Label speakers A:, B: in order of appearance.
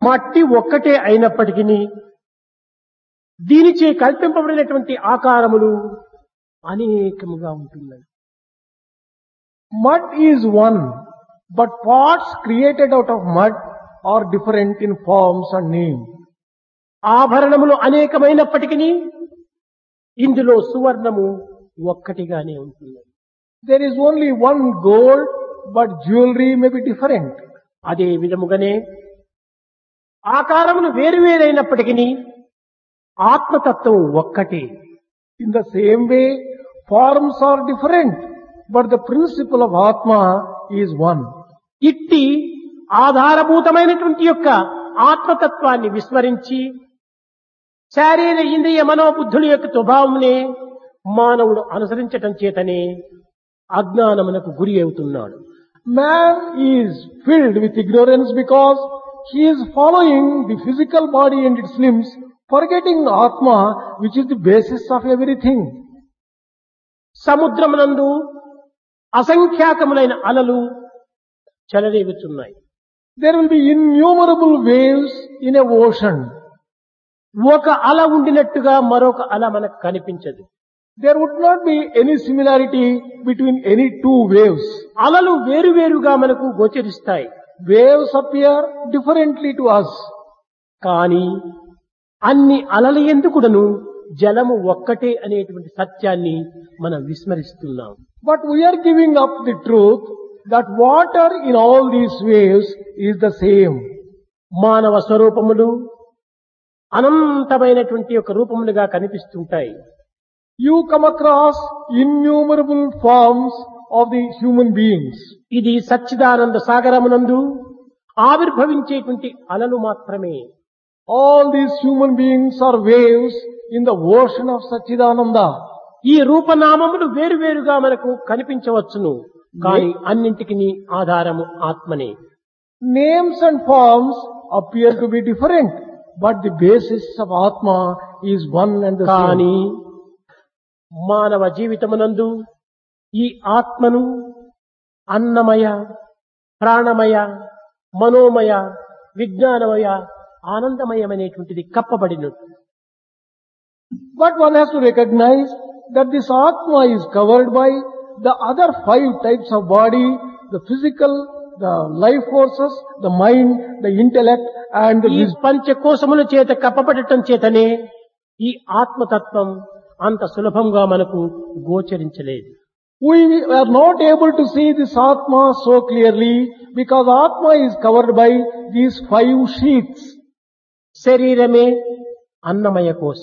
A: మట్టి ఒక్కటే అయినప్పటికీ దీనిచే కల్పింపబడినటువంటి ఆకారములు అనేకముగా ఉంటున్నాయి
B: Mud is one, but parts created out of mud are different in forms and name.
A: ఆభరణములు అనేకమైనప్పటికీ ఇందులో సువర్ణము ఒక్కటిగానే ఉంటుంది
B: There is only one gold, but jewelry may be different.
A: అదే విధముగానే ఆకారములు వేరువేరైనప్పటికీ ఆత్మతత్వం ఒక్కటే
B: In the same way, forms are different, but the principle of Atma is one.
A: ఇట్టి ఆధారభూతమైనటువంటి యొక్క ఆత్మతత్వాన్ని విస్మరించి శారీర ఇంద్రియ మనోబుద్ధుల యొక్క స్వభావమునే మానవుడు అనుసరించటం చేతనే అజ్ఞానమునకు గురి అవుతున్నాడు
B: Man is filled with ignorance because he is following the physical body and its limbs, forgetting Atma, which is the basis of everything.
A: సముద్రమునందు అసంఖ్యాకములైన అలలు చెలరేగుతున్నాయి
B: There will be innumerable waves in a ocean.
A: ఒక అల ఉండినట్టుగా మరొక అల మనకు కనిపించదు
B: There would not be any similarity between any two waves.
A: అలలు వేరువేరుగా మనకు గోచరిస్తాయి
B: Waves appear differently to us.
A: కానీ అన్ని అలల ఎందుకుడను జలము ఒక్కటే అనేటువంటి సత్యాన్ని మనం విస్మరిస్తున్నాం
B: But we are giving up the truth that water in all these waves is the same.
A: మానవ స్వరూపములు అనంతమైనటువంటి ఒక రూపములుగా కనిపిస్తుంటాయి
B: You come across innumerable forms of the human beings.
A: ఇది సచ్చిదానంద సాగరమునందు ఆవిర్భవించేటువంటి అలలు మాత్రమే
B: All these human beings are waves in the ocean of Sachidananda.
A: ఈ రూపనామములు వేరువేరుగా మనకు కనిపించవచ్చును కానీ అన్నింటికి ఆధారము ఆత్మనే
B: Names and forms appear to be different, but the basis of Atma is one and the
A: కానీ
B: same.
A: మానవ జీవితమునందు ఈ ఆత్మను అన్నమయ ప్రాణమయ మనోమయ విజ్ఞానమయ ఆనందమయమనేటువంటిది కప్పబడినట్టు
B: But one has to recognize that this Atma is covered by the other five types of body, the physical, the life forces, the mind, the intellect and the
A: ఈ
B: wisdom.
A: పంచకోశముల చేత కప్పబడటం చేతనే ఈ ఆత్మతత్వం అంత సులభంగా మనకు గోచరించలేదు
B: We are not able to see this Atma so clearly because Atma is covered by these five sheaths.
A: శరీరమే అన్నమయ కోశం